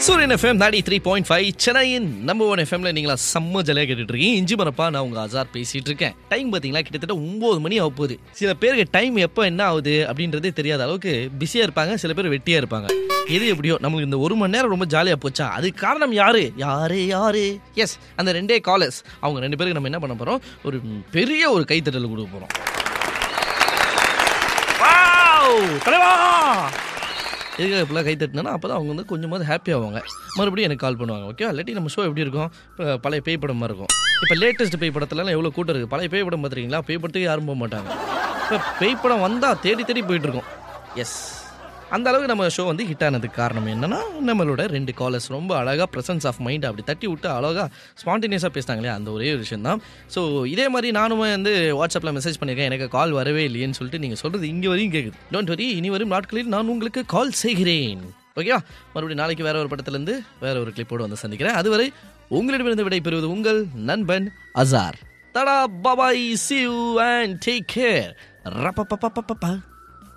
சூரியன் எஃப்எம் நாடி three point five சென்னையின் நம்பர் ஒன் எஃப்எம்ல நீங்களா செம்ம ஜலையாக கேட்டுட்டு இருக்கீங்க இஞ்சி மரப்பா நான் உங்க அசார் பேசிட்டு இருக்கேன் டைம் பார்த்தீங்களா கிட்டத்தட்ட ஒன்பது மணி ஆக போகுது சில பேருக்கு டைம் எப்போ என்ன ஆகுது அப்படின்றதே தெரியாத அளவுக்கு பிஸியா இருப்பாங்க சில பேர் வெட்டியா இருப்பாங்க எது எப்படியோ நம்மளுக்கு இந்த ஒரு மணி நேரம் ரொம்ப ஜாலியா போச்சா அதுக்கு காரணம் யாரு யாரு யாரு எஸ் அந்த ரெண்டே காலர்ஸ் அவங்க ரெண்டு பேருக்கு நம்ம என்ன பண்ண போறோம் ஒரு பெரிய ஒரு கைத்தட்டல் கொடுக்க போறோம் வாவ்! தலைவா எதுக்காக இப்படிலாம் கை தட்டினா அப்போ தான் அவங்க வந்து கொஞ்சமாவது ஹாப்பி ஆவாங்க மறுபடியும் எனக்கு கால் பண்ணுவாங்க ஓகே இல்லாட்டி நம்ம ஷோ எப்படி இருக்கும் இப்போ பழைய பேய் படம் மாதிரி இருக்கும் இப்போ லேட்டஸ்ட் பேய் படத்துலலாம் எவ்வளோ கூட்டம் இருக்குது பழைய பேய் படம் பார்த்துருக்கீங்களா பேய் படத்துக்கு யாரும் போக மாட்டாங்க இப்போ பேய் படம் வந்தால் தேடி தேடி போயிட்டு இருக்கோம் எஸ் அந்த அளவுக்கு நம்ம ஷோ வந்து ஹிட் ஆனதுக்கு காரணம் என்னன்னா நம்மளோட ரெண்டு காலர்ஸ் ரொம்ப அழகாக ப்ரெசன்ஸ் ஆஃப் மைண்ட் அப்படி தட்டி விட்டு அழகாக ஸ்பான்டேனியஸாக பேசினாங்களே அந்த ஒரே ஒரு விஷயம் தான் ஸோ இதே மாதிரி நானும் வந்து வாட்ஸ்அப்பில் மெசேஜ் பண்ணியிருக்கேன் எனக்கு கால் வரவே இல்லையேன்னு சொல்லிட்டு நீங்கள் சொல்கிறது இங்கே வரையும் கேட்குது டோன்ட் வரி இனி வரும் நாட்களில் நான் உங்களுக்கு கால் செய்கிறேன் ஓகேவா மறுபடியும் நாளைக்கு வேற ஒரு படத்துலேருந்து வேற ஒரு கிளிப்போடு வந்து சந்திக்கிறேன் அதுவரை உங்களிடமிருந்து விடைபெறுவது உங்கள் நண்பன் அசார் தடா பாபாய் see you and take care ரப்ப